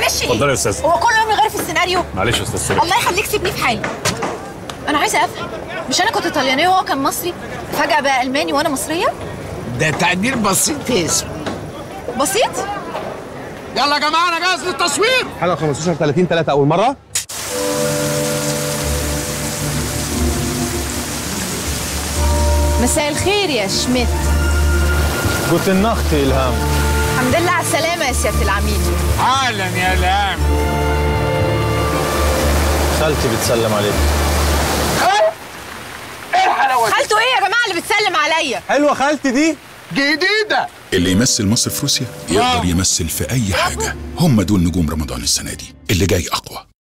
معلش ايه اتفضلي يا استاذ هو كل يوم يغير في السيناريو معلش يا استاذ سوري الله يخليك سيبني في حالي انا عايزه افهم مش انا كنت طليانيه وهو كان مصري فجاه بقى الماني وانا مصريه ده تعديل بسيط يا اسمي بسيط يلا يا جماعه انا جاهز للتصوير حلقه 15 30 3 اول مره مساء الخير يا شميت جوتن ناخت إلهام الحمد لله على السلامه يا سياده العميد اهلا يا لام خالتي بتسلم عليك ايه الحلاوه دي خالته ايه يا جماعه اللي بتسلم عليا حلوة خالتي دي جديده اللي يمثل مصر في روسيا يقدر يمثل في اي حاجه هم دول نجوم رمضان السنه دي اللي جاي اقوى